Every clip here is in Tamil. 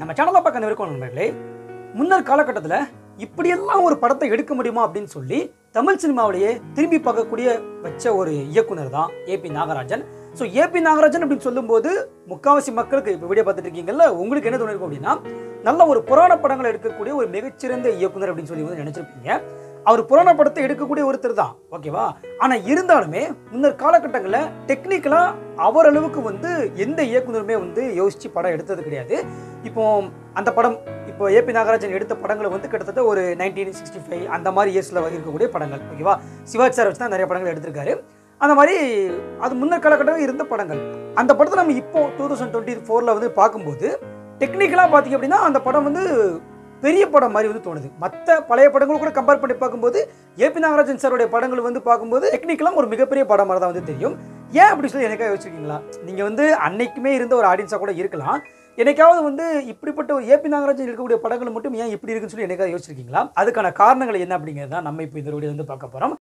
நம்ம சேனலை பார்க்க அனைவருக்கும் நண்பர்களே முன்னர் காலகட்டத்தில் இப்படியெல்லாம் ஒரு படத்தை எடுக்க முடியுமா அப்படின்னு சொல்லி தமிழ் சினிமாவிலேயே திரும்பி பார்க்கக்கூடிய வச்ச ஒரு இயக்குனர் தான் A P Nagarajan so A P Nagarajan அப்படின்னு சொல்லும்போது முக்காவாசி மக்களுக்கு இப்போ வீடியோ பார்த்துட்டு இருக்கீங்கல்ல உங்களுக்கு என்ன தோணிருக்கும் அப்படின்னா நல்ல ஒரு புராண படங்கள் எடுக்கக்கூடிய ஒரு மிகச்சிறந்த இயக்குனர் அப்படின்னு சொல்லி வந்து நினைச்சிருப்பீங்க அவர் புராண படத்தை எடுக்கக்கூடிய ஒருத்தர் தான் ஓகேவா ஆனா இருந்தாலுமே முன்னர் காலகட்டங்களில் டெக்னிக்கலா அவர் அளவுக்கு வந்து எந்த இயக்குனருமே வந்து யோசிச்சு படம் எடுத்தது கிடையாது இப்போ அந்த படம் இப்போ ஏபி நாகராஜன் எடுத்த படங்களை வந்து கிட்டத்தட்ட ஒரு நைன்டீன் சிக்ஸ்டி ஃபைவ் அந்த மாதிரி இயர்ஸில் இருக்கக்கூடிய படங்கள் ஓகேவா சிவாஜி சார் வச்சு தான் நிறைய படங்கள் எடுத்திருக்காரு அந்த மாதிரி அது முன்னர் காலகட்டத்தில் இருந்த படங்கள் அந்த படத்தை நம்ம இப்போ டூ தௌசண்ட் டுவெண்ட்டி ஃபோரில் வந்து பார்க்கும்போது டெக்னிக்கலாக பார்த்தீங்க அப்படின்னா அந்த படம் வந்து பெரிய படம் மாதிரி வந்து தோணுது மற்ற பழைய படங்கள் கூட கம்பேர் பண்ணி பார்க்கும்போது ஏபி நாகராஜன் சாருடைய படங்கள் வந்து பார்க்கும்போது டெக்னிக்கலாக ஒரு மிகப்பெரிய படம் மாதிரி தான் வந்து தெரியும் ஏன் அப்படி சொல்லி எனக்காக யோசிச்சிருக்கீங்களா நீங்கள் வந்து அன்னைக்குமே இருந்த ஒரு ஆடியன்ஸாக கூட இருக்கலாம் என்னைக்காவது வந்து இப்படிப்பட்ட ஒரு ஏபி நாகராஜன் இருக்கக்கூடிய படங்கள் மட்டும் ஏன் இப்படி இருக்குன்னு சொல்லி எனக்காக யோசிச்சிருக்கீங்களா அதுக்கான காரணங்கள் என்ன அப்படிங்கிறது தான் நம்ம இப்போ இந்த வீடியோ வந்து பார்க்க போகிறோம்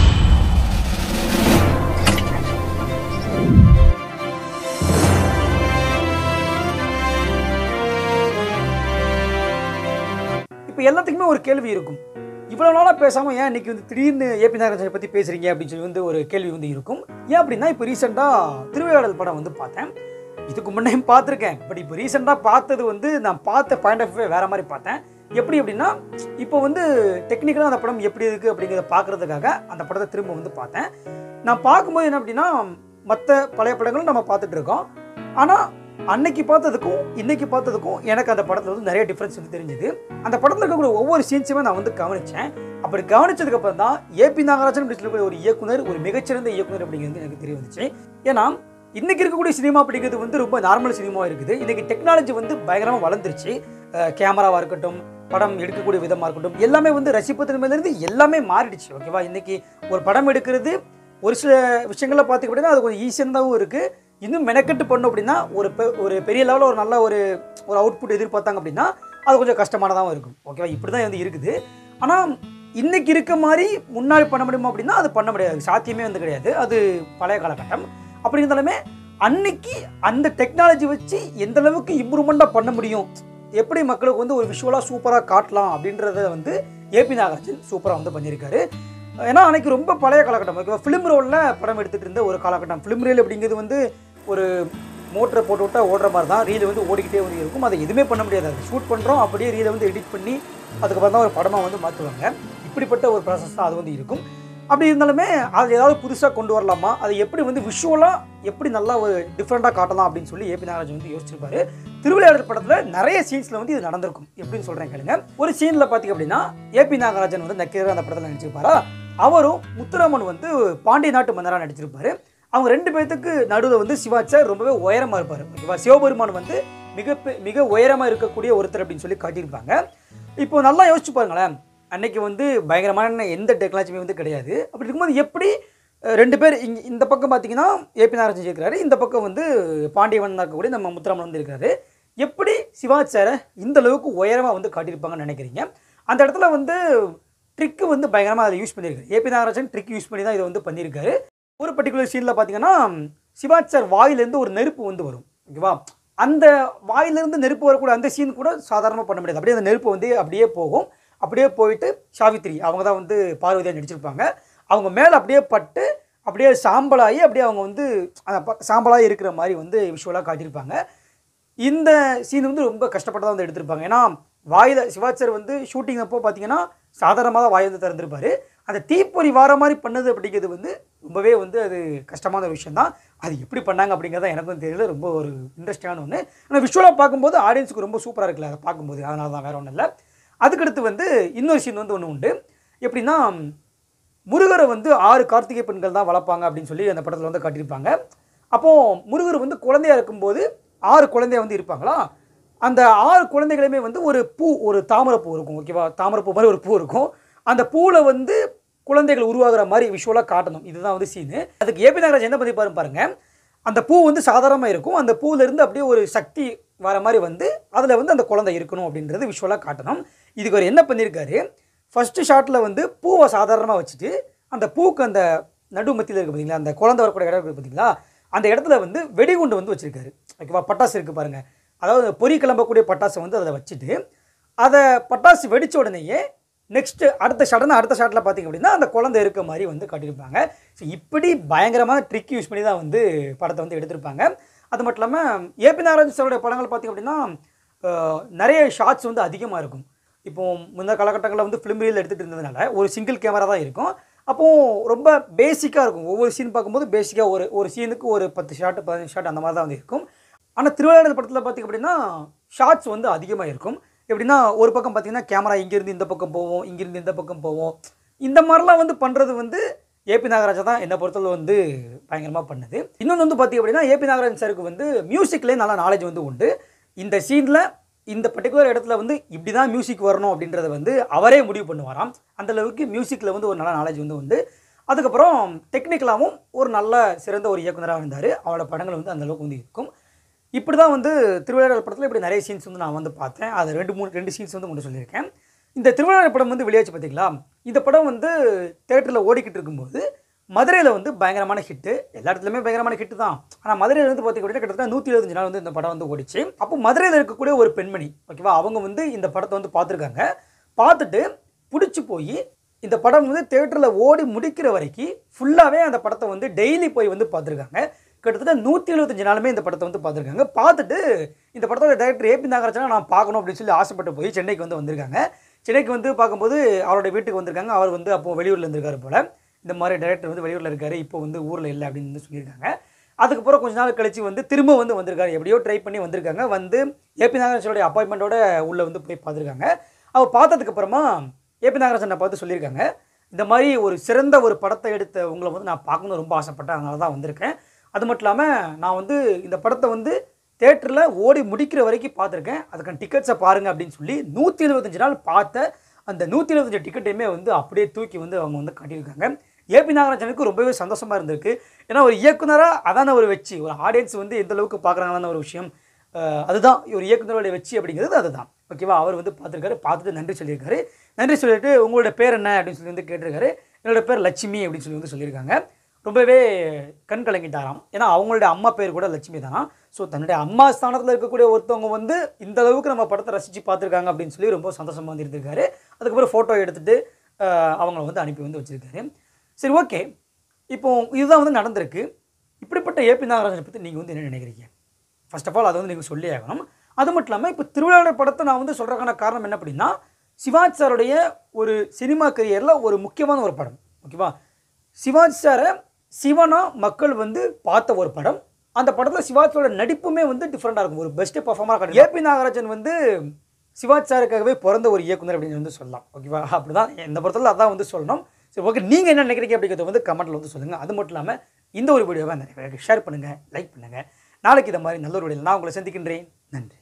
இப்போ எல்லாத்துக்குமே ஒரு கேள்வி இருக்கும் இவ்வளோ நாளாக பேசாமல் ஏன் இன்னைக்கு வந்து திடீர்னு ஏபி நாகராஜனை பற்றி பேசுகிறீங்க அப்படின்னு சொல்லி வந்து ஒரு கேள்வி வந்து இருக்கும் ஏன் அப்படின்னா இப்போ ரீசெண்டாக திருவிழாடல் படம் வந்து பார்த்தேன் இதுக்கு முன்னையும் பார்த்துருக்கேன் பட் இப்போ ரீசெண்டாக பார்த்தது வந்து நான் பார்த்த பாயிண்ட் ஆஃப் வியூ வேறு மாதிரி பார்த்தேன் எப்படி அப்படின்னா இப்போ வந்து டெக்னிக்கலாக அந்த படம் எப்படி இருக்குது அப்படிங்கிறத பார்க்குறதுக்காக அந்த படத்தை திரும்ப வந்து பார்த்தேன் நான் பார்க்கும்போது என்ன அப்படின்னா மற்ற பழைய படங்களும் நம்ம பார்த்துட்டு இருக்கோம் ஆனால் அன்னைக்கு பார்த்ததுக்கும் இன்னைக்கு பார்த்ததுக்கும் எனக்கு அந்த படத்தில் வந்து நிறைய டிஃப்ரென்ஸ் வந்து தெரிஞ்சுது அந்த படத்தில் இருக்கக்கூடிய ஒவ்வொரு சீன்ஸுமே நான் வந்து கவனித்தேன் அப்படி கவனிச்சதுக்கு அப்புறம் தான் ஏபி நாகராஜன் அப்படி சொல்லக்கூடிய ஒரு இயக்குனர் ஒரு மிகச்சிறந்த இயக்குனர் அப்படிங்கிறது எனக்கு தெரிய வந்துச்சு ஏன்னா இன்னைக்கு இருக்கக்கூடிய சினிமா அப்படிங்கிறது வந்து ரொம்ப நார்மல் சினிமா இருக்குது இன்னைக்கு டெக்னாலஜி வந்து பயங்கரமாக வளர்ந்துருச்சு கேமராவாக இருக்கட்டும் படம் எடுக்கக்கூடிய விதமாக இருக்கட்டும் எல்லாமே வந்து ரசிப்பத்தின்மையிலேருந்து எல்லாமே மாறிடுச்சு ஓகேவா இன்னைக்கு ஒரு படம் எடுக்கிறது ஒரு சில விஷயங்களை பார்த்துக்க அப்படின்னா அது கொஞ்சம் ஈஸியாகவும் இருக்குது இன்னும் மெனக்கெட்டு பண்ணோம் அப்படின்னா ஒரு பெ- ஒரு பெரிய லெவலில் ஒரு நல்ல ஒரு ஒரு அவுட்புட் எதிர்பார்த்தாங்க அப்படின்னா அது கொஞ்சம் கஷ்டமானதாகவும் இருக்கும் ஓகேவா இப்படி தான் வந்து இருக்குது ஆனால் இன்னைக்கு இருக்க மாதிரி முன்னாடி பண்ண முடியுமா அப்படின்னா அது பண்ண முடியாது சாத்தியமே வந்து கிடையாது அது பழைய காலகட்டம் அப்படி இருந்தாலுமே அன்னைக்கு அந்த டெக்னாலஜி வச்சு எந்த அளவுக்கு இம்ப்ரூவ்மெண்ட்டாக பண்ண முடியும் எப்படி மக்களுக்கு வந்து ஒரு விஷுவலாக சூப்பராக காட்டலாம் அப்படின்றத வந்து ஏபி நாகராஜன் சூப்பராக வந்து பண்ணியிருக்காரு ஏன்னா அன்னைக்கு ரொம்ப பழைய காலகட்டம் ஓகேவா ஃபிலிம் ரோலில் படம் எடுத்துகிட்டு இருந்த ஒரு காலகட்டம் ஃபிலிம் ரீல் அப்படிங்கிறது வந்து ஒரு மோட்டரை போட்டு விட்டா ஓடுற மாதிரி தான் ரீல் வந்து ஓடிக்கிட்டே வந்து இருக்கும் அதை எதுவுமே பண்ண முடியாது அது ஷூட் பண்ணுறோம் அப்படியே ரீலை வந்து எடிட் பண்ணி அதுக்கப்புறம் தான் ஒரு படமாக வந்து மாற்றுவாங்க இப்படிப்பட்ட ஒரு ப்ராசஸ் தான் அது வந்து இருக்கும் அப்படி இருந்தாலுமே அது ஏதாவது புதுசாக கொண்டு வரலாமா அதை எப்படி வந்து விஷுவலாக எப்படி நல்லா ஒரு டிஃப்ரெண்ட்டாக காட்டலாம் அப்படின்னு சொல்லி ஏபி நாகராஜன் வந்து யோசிச்சிருப்பாரு திருவிளையாடல் படத்தில் நிறைய சீன்ஸில் வந்து இது நடந்திருக்கும் எப்படின்னு சொல்கிறேன் கேளுங்க ஒரு சீனில் பார்த்தீங்க அப்படின்னா ஏபி நாகராஜன் வந்து நக்கீரர் அந்த படத்தில் நடிச்சிருப்பாரா அவரும் முத்துராமன் வந்து பாண்டிய நாட்டு மன்னராக நடிச்சிருப்பாரு அவங்க ரெண்டு பேர்த்துக்கு நடுவில் வந்து சிவாச்சார் சார் ரொம்பவே உயரமாக இருப்பார் ஓகேவா சிவபெருமான் வந்து மிக பெ- மிக உயரமாக இருக்கக்கூடிய ஒருத்தர் அப்படின்னு சொல்லி காட்டியிருப்பாங்க இப்போ நல்லா யோசிச்சு பாருங்களேன் அன்னைக்கு வந்து பயங்கரமான எந்த டெக்னாலஜியுமே வந்து கிடையாது அப்படி இருக்கும்போது எப்படி அஹ், ரெண்டு பேர் இங்க இந்த பக்கம் பார்த்தீங்கன்னா ஏபி நாகராஜன் இருக்கிறாரு இந்த பக்கம் வந்து பாண்டியவன் இருக்கக்கூடிய நம்ம முத்துராமன் வந்து இருக்காரு எப்படி சிவாஜி சாரை இந்த அளவுக்கு உயரமாக வந்து காட்டியிருப்பாங்கன்னு நினைக்கிறீங்க அந்த இடத்துல வந்து ட்ரிக்கு வந்து பயங்கரமாக அதை யூஸ் பண்ணியிருக்காரு ஏபி நாகராஜன் ட்ரிக் யூஸ் பண்ணி தான் இதை வந்து பண்ணியிருக்காரு ஒரு பர்டிகுலர் சீனில் பார்த்தீங்கன்னா சிவாஜி சார் வாயிலேருந்து ஒரு நெருப்பு வந்து வரும் ஓகேவா அந்த வாயிலிருந்து நெருப்பு வரக்கூடிய அந்த சீன் கூட சாதாரணமாக பண்ண முடியாது அப்படியே அந்த நெருப்பு வந்து அப்படியே போகும் அப்படியே போயிட்டு சாவித்திரி அவங்க தான் வந்து பார்வதியாக நடிச்சிருப்பாங்க அவங்க மேலே அப்படியே பட்டு அப்படியே சாம்பலாகி அப்படியே அவங்க வந்து அந்த ப- சாம்பலாகி இருக்கிற மாதிரி வந்து விஷுவலாக காட்டியிருப்பாங்க இந்த சீன் வந்து ரொம்ப கஷ்டப்பட்டு வந்து எடுத்திருப்பாங்க ஏன்னா வாயில் சிவாச்சர் வந்து ஷூட்டிங் அப்போ பார்த்தீங்கன்னா சாதாரணமாக தான் வாய் வந்து திறந்திருப்பாரு அந்த தீப்பொறி வார மாதிரி பண்ணது அப்படிங்கிறது வந்து ரொம்பவே வந்து அது கஷ்டமான ஒரு விஷயம் தான் அது எப்படி பண்ணாங்க அப்படிங்கிறத எனக்கும் தெரியல ரொம்ப ஒரு இன்ட்ரெஸ்டிங்கான ஒன்று ஆனால் விஷுவலாக பார்க்கும்போது ஆடியன்ஸுக்கு ரொம்ப சூப்பராக இருக்குல்ல அதை பார்க்கும்போது அதனால தான் வேற ஒன்றும் இல்லை அதுக்கடுத்து வந்து இன்னொரு சீன் வந்து ஒன்று உண்டு எப்படின்னா முருகரை வந்து ஆறு கார்த்திகை பெண்கள் தான் வளர்ப்பாங்க அப்படின்னு சொல்லி அந்த படத்தில் வந்து காட்டியிருப்பாங்க அப்போது முருகர் வந்து குழந்தையா இருக்கும்போது ஆறு குழந்தைய வந்து இருப்பாங்களா அந்த ஆறு குழந்தைகளுமே வந்து ஒரு பூ ஒரு தாமரை பூ இருக்கும் ஓகேவா தாமரை பூ மாதிரி ஒரு பூ இருக்கும் அந்த பூவில் வந்து குழந்தைகள் உருவாகுற மாதிரி விஷுவலாக காட்டணும் இதுதான் வந்து சீனு அதுக்கு ஏபி நாகராஜ் என்ன பண்ணி பாரு பாருங்க அந்த பூ வந்து சாதாரணமாக இருக்கும் அந்த பூவிலேருந்து அப்படியே ஒரு சக்தி வர மாதிரி வந்து அதில் வந்து அந்த குழந்தை இருக்கணும் அப்படின்றது விஷுவலாக காட்டணும் இதுக்கு அவர் என்ன பண்ணியிருக்காரு ஃபஸ்ட்டு ஷாட்டில் வந்து பூவை சாதாரணமாக வச்சுட்டு அந்த பூக்கு அந்த நடு மத்தியில் இருக்குது பார்த்தீங்களா அந்த குழந்தை வரக்கூடிய இடம் இருக்குது பார்த்தீங்களா அந்த இடத்துல வந்து வெடிகுண்டு வந்து வச்சிருக்காரு ஓகேவா பட்டாசு இருக்குது பாருங்கள் அதாவது பொறி கிளம்பக்கூடிய பட்டாசை வந்து அதில் வச்சுட்டு அதை பட்டாசு வெடிச்ச உடனேயே நெக்ஸ்ட்டு அடுத்த ஷாட்னா அடுத்த ஷாட்டில் பார்த்தீங்க அப்படின்னா அந்த குழந்தை இருக்க மாதிரி வந்து காட்டியிருப்பாங்க ஸோ இப்படி பயங்கரமான ட்ரிக் யூஸ் பண்ணி தான் வந்து படத்தை வந்து எடுத்திருப்பாங்க அது மட்டும் இல்லாமல் ஏபி நாராயண் சாரோடைய படங்கள் பார்த்தீங்க அப்படின்னா அஹ், நிறைய ஷாட்ஸ் வந்து அதிகமாக இருக்கும் இப்போ முந்த காலகட்டங்களில் வந்து ஃபிலிம் ரீல் எடுத்துகிட்டு இருந்ததுனால ஒரு சிங்கிள் கேமரா தான் இருக்கும் அப்போது ரொம்ப பேசிக்காக இருக்கும் ஒவ்வொரு சீன் பார்க்கும்போது பேசிக்காக ஒரு ஒரு சீனுக்கு ஒரு பத்து ஷாட் பதினஞ்சு ஷாட் அந்த மாதிரி தான் வந்து இருக்கும் ஆனால் திருவிழாடல் படத்தில் பார்த்திங்க அப்படின்னா ஷார்ட்ஸ் வந்து அதிகமாக இருக்கும் எப்படின்னா ஒரு பக்கம் பார்த்தீங்கன்னா கேமரா இங்கேருந்து இந்த பக்கம் போவோம் இங்கேருந்து இந்த பக்கம் போவோம் இந்த மாதிரிலாம் வந்து பண்ணுறது வந்து ஏபி நாகராஜா தான் என்னை பொறுத்தவரை வந்து பயங்கரமாக பண்ணுது இன்னொன்று வந்து பார்த்திங்க அப்படின்னா ஏபி நாகராஜன் சாருக்கு வந்து மியூசிக்லேயே நல்லா நாலேஜ் வந்து உண்டு இந்த சீனில் இந்த பர்டிகுலர் இடத்துல வந்து இப்படி தான் மியூசிக் வரணும் அப்படின்றத வந்து அவரே முடிவு பண்ணுவாராம் அந்த அளவுக்கு மியூசிக்கில் வந்து ஒரு நல்ல நாலேஜ் வந்து உண்டு அதுக்கப்புறம் டெக்னிக்கலாகவும் ஒரு நல்ல சிறந்த ஒரு இயக்குனராக இருந்தார் அவரோட படங்கள் வந்து அந்த அளவுக்கு வந்து இருக்கும் இப்படி தான் வந்து திருவிழா படத்தில் இப்படி நிறைய சீன்ஸ் வந்து நான் வந்து பார்த்தேன் அது ரெண்டு மூணு ரெண்டு சீன்ஸ் வந்து கொண்டு சொல்லியிருக்கேன் இந்த திருவிழா படம் வந்து வெளியாச்சு பார்த்தீங்களா இந்த படம் வந்து தேட்டரில் ஓடிக்கிட்டு இருக்கும்போது மதுரையில் வந்து பயங்கரமான ஹிட்டு எல்லா இடத்துலையுமே பயங்கரமான ஹிட்டு தான் ஆனால் மதுரையில் வந்து பார்த்திங்க அப்படின்னா கிட்டத்தட்ட நூற்றி எழுபத்தஞ்சு நாள் வந்து இந்த படம் வந்து ஓடிச்சு அப்போ மதுரையில் இருக்கக்கூடிய ஒரு பெண்மணி ஓகேவா அவங்க வந்து இந்த படத்தை வந்து பார்த்துருக்காங்க பார்த்துட்டு பிடிச்சி போய் இந்த படம் வந்து தேட்டரில் ஓடி முடிக்கிற வரைக்கும் ஃபுல்லாகவே அந்த படத்தை வந்து டெய்லி போய் வந்து பார்த்துருக்காங்க கிட்டத்தட்ட நூற்றி எழுபத்தஞ்சு நாளுமே இந்த படத்தை வந்து பார்த்துருக்காங்க பார்த்துட்டு இந்த படத்தோட டைரக்டர் ஏபி நாகராஜனா நான் பார்க்கணும் அப்படின்னு சொல்லி ஆசைப்பட்டு போய் சென்னைக்கு வந்து வந்திருக்காங்க சென்னைக்கு வந்து பார்க்கும்போது அவரோட வீட்டுக்கு வந்திருக்காங்க அவர் வந்து அப்போ வெளியூரில் இருந்திருக்காரு போல் இந்த மாதிரி டைரக்டர் வந்து வெளியூரில் இருக்காரு இப்போ வந்து ஊரில் இல்லை அப்படின்னு வந்து சொல்லியிருக்காங்க அதுக்கப்புறம் கொஞ்ச நாள் கழிச்சு வந்து திரும்ப வந்து வந்திருக்காரு எப்படியோ ட்ரை பண்ணி வந்திருக்காங்க வந்து ஏபி நாகராஜனோட அப்பாயின்மெண்ட்டோட உள்ளே வந்து போய் பார்த்துருக்காங்க அவர் பார்த்ததுக்கு அப்புறமா ஏபி நாகராஜனை பார்த்து சொல்லியிருக்காங்க இந்த மாதிரி ஒரு சிறந்த ஒரு படத்தை எடுத்த உங்களை வந்து நான் பார்க்கணும்னு ரொம்ப ஆசைப்பட்டேன் அதனால தான் வந்திருக்கேன் அது மட்டும் இல்லாமல் நான் வந்து இந்த படத்தை வந்து தேட்டரில் ஓடி முடிக்கிற வரைக்கும் பார்த்துருக்கேன் அதுக்கான டிக்கெட்ஸை பாருங்கள் அப்படின்னு சொல்லி நூற்றி எழுபத்தஞ்சு நாள் பார்த்த அந்த நூற்றி எழுபத்தஞ்சு டிக்கெட்டையுமே வந்து அப்படியே தூக்கி வந்து அவங்க வந்து காட்டியிருக்காங்க ஏபி நாகராஜனுக்கு ரொம்பவே சந்தோஷமாக இருந்திருக்கு ஏன்னா ஒரு இயக்குனராக அதான ஒரு வெற்றி ஒரு ஆடியன்ஸ் வந்து எந்த அளவுக்கு பார்க்குறாங்களான ஒரு விஷயம் அஹ் அதுதான் ஒரு இயக்குனருடைய வெற்றி அப்படிங்கிறது அதுதான் ஓகேவா அவர் வந்து பார்த்துருக்காரு பார்த்துட்டு நன்றி சொல்லியிருக்காரு நன்றி சொல்லிட்டு உங்களோட பேர் என்ன அப்படின்னு சொல்லி வந்து கேட்டிருக்காரு என்னோட பேர் லட்சுமி அப்படின்னு சொல்லி வந்து சொல்லியிருக்காங்க ரொம்பவே கண் கலங்கிட்டாராம் ஏன்னா அவங்களுடைய அம்மா பேர் கூட லட்சுமி தானா ஸோ தன்னுடைய அம்மா ஸ்தானத்தில் இருக்கக்கூடிய ஒருத்தவங்க வந்து இந்த அளவுக்கு நம்ம படத்தை ரசித்து பார்த்துருக்காங்க அப்படின்னு சொல்லி ரொம்ப சந்தோஷமாக வந்து இருந்திருக்காரு அதுக்கப்புறம் ஃபோட்டோ எடுத்துகிட்டு அவங்கள வந்து அனுப்பி வந்து வச்சுருக்காரு சரி ஓகே இப்போ இதுதான் வந்து நடந்திருக்கு இப்படிப்பட்ட ஏபி நாகராஜனை பற்றி நீங்கள் வந்து என்ன நினைக்கிறீங்க ஃபர்ஸ்ட் ஆஃப் ஆல் அதை வந்து நீங்கள் சொல்லி ஆகணும் அது மட்டும் இல்லாமல் இப்போ திருவிழா படத்தை நான் வந்து சொல்கிறதுக்கான காரணம் என்ன அப்படின்னா சிவாஜி சாருடைய ஒரு சினிமா கரியரில் ஒரு முக்கியமான ஒரு படம் ஓகேவா சிவாஜி சாரை சிவனா மக்கள் வந்து பார்த்த ஒரு படம் அந்த படத்தில் சிவாஜியோட நடிப்புமே வந்து டிஃப்ரெண்ட்டாக இருக்கும் ஒரு பெஸ்ட் பர்ஃபார்மராக கிடைக்கும் ஏபி நாகராஜன் வந்து சிவாஜி சாருக்காகவே பிறந்த ஒரு இயக்குனர் அப்படின்னு வந்து சொல்லலாம் ஓகேவா அப்படி தான் இந்த படத்தில் அதான் வந்து சொல்லணும் சரி ஓகே நீங்கள் என்ன நினைக்கிறீங்க அப்படிங்கிறத வந்து கமெண்ட்டில் வந்து சொல்லுங்கள் அது மட்டும் இல்லாமல் இந்த ஒரு வீடியோவை நிறைய பேருக்கு ஷேர் பண்ணுங்கள் லைக் பண்ணுங்கள் நாளைக்கு இந்த மாதிரி நல்ல ஒரு வீடியோவில் நான் உங்களை சந்திக்கின்றேன் நன்றி